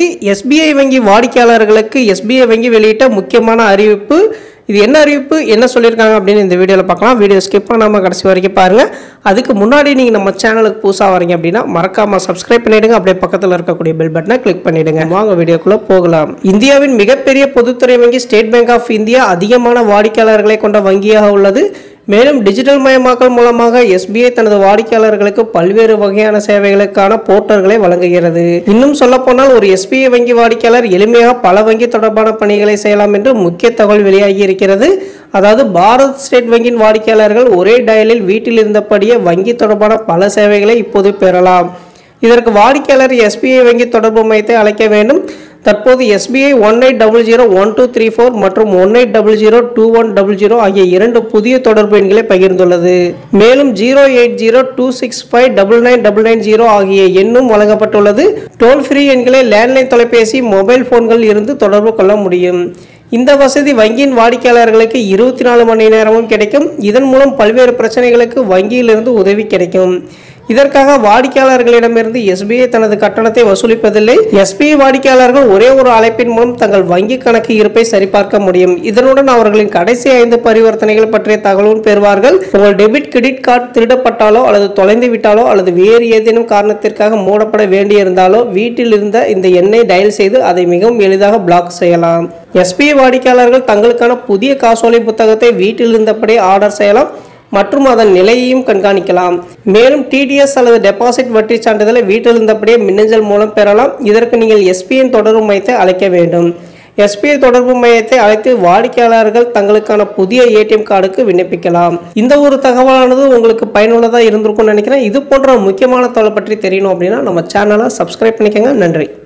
SBI வங்கி வாடிக்கையாளர்களுக்கு SBI வங்கி வெளியிட்ட முக்கியமான அறிவிப்பு இது என்ன அறிவிப்பு என்ன சொல்லியிருக்காங்க அப்படின்னு இந்த வீடியோவில் பார்க்கலாம் வீடியோ ஸ்கிப் பண்ணாமல் கடைசி வரைக்கும் பாருங்கள் அதுக்கு முன்னாடி நீங்கள் நம்ம சேனலுக்கு புதுசாக வரீங்க அப்படின்னா மறக்காமல் சப்ஸ்கிரைப் பண்ணிடுங்க அப்படியே பக்கத்தில் இருக்கக்கூடிய பெல் பட்டனை கிளிக் பண்ணிடுங்க வாங்க வீடியோக்குள்ளே போகலாம் இந்தியாவின் மிகப்பெரிய பொதுத்துறை வங்கி ஸ்டேட் பேங்க் ஆஃப் இந்தியா அதிகமான வாடிக்கையாளர்களை கொண்ட வங்கியாக உள்ளது மேலும் டிஜிட்டல் மயமாக்கல் மூலமாக எஸ்பிஐ தனது வாடிக்கையாளர்களுக்கு பல்வேறு வகையான சேவைகளுக்கான போர்ட்டல்களை வழங்குகிறது இன்னும் சொல்லப்போனால் ஒரு எஸ்பிஐ வங்கி வாடிக்கையாளர் எளிமையாக பல வங்கி தொடர்பான பணிகளை செய்யலாம் என்று முக்கிய தகவல் வெளியாகி இருக்கிறது அதாவது பாரத் ஸ்டேட் வங்கியின் வாடிக்கையாளர்கள் ஒரே டயலில் வீட்டில் இருந்தபடியே வங்கி தொடர்பான பல சேவைகளை இப்போது பெறலாம் இதற்கு வாடிக்கையாளர் எஸ்பிஐ வங்கி தொடர்பு மையத்தை அழைக்க வேண்டும் தற்போது SBI one eight double zero one two three four மற்றும் one eight double zero two one double zero ஆகிய இரண்டு புதிய தொடர்பு எண்களை பகிர்ந்துள்ளது மேலும் zero eight zero two six five double nine double nine zero ஆகிய எண்ணும் வழங்கப்பட்டுள்ளது டோல் ஃப்ரீ எண்களை லேண்ட்லைன் தொலைபேசி மொபைல் போன்கள் இருந்து தொடர்பு கொள்ள முடியும் இந்த வசதி வங்கியின் வாடிக்கையாளர்களுக்கு இருபத்தி நாலு மணி நேரமும் கிடைக்கும் இதன் மூலம் பல்வேறு பிரச்சனைகளுக்கு வங்கியிலிருந்து உதவி கிடைக்கும் இதற்காக வாடிக்கையாளர்களிடமிருந்து எஸ்பிஐ தனது கட்டணத்தை வசூலிப்பதில்லை எஸ்பிஐ வாடிக்கையாளர்கள் ஒரே ஒரு அழைப்பின் மூலம் தங்கள் வங்கி கணக்கு இருப்பை சரிபார்க்க முடியும் இதனுடன் அவர்களின் கடைசி ஐந்து பரிவர்த்தனைகள் பற்றிய தகவலும் பெறுவார்கள் உங்கள் டெபிட் கிரெடிட் கார்டு திருடப்பட்டாலோ அல்லது தொலைந்து விட்டாலோ அல்லது வேறு ஏதேனும் காரணத்திற்காக மூடப்பட வேண்டியிருந்தாலோ வீட்டில் இருந்த இந்த எண்ணை டயல் செய்து அதை மிகவும் எளிதாக பிளாக் செய்யலாம் எஸ்பிஐ வாடிக்கையாளர்கள் தங்களுக்கான புதிய காசோலை புத்தகத்தை வீட்டில் இருந்தபடியே ஆர்டர் செய்யலாம் மற்றும் அதன் நிலையையும் கண்காணிக்கலாம் மேலும் டிடிஎஸ் அல்லது டெபாசிட் வட்டி சான்றிதழை வீட்டில் இருந்தபடியே மின்னஞ்சல் மூலம் பெறலாம் இதற்கு நீங்கள் எஸ்பிஐன் தொடர்பு மையத்தை அழைக்க வேண்டும் எஸ்பிஐ தொடர்பு மையத்தை அழைத்து வாடிக்கையாளர்கள் தங்களுக்கான புதிய ஏடிஎம் கார்டுக்கு விண்ணப்பிக்கலாம் இந்த ஒரு தகவலானது உங்களுக்கு பயனுள்ளதாக இருந்திருக்கும்னு நினைக்கிறேன் இது போன்ற முக்கியமான தகவல் பற்றி தெரியணும் அப்படின்னா நம்ம சேனலை சப்ஸ்கிரைப் பண்ணிக்கோங்க நன்றி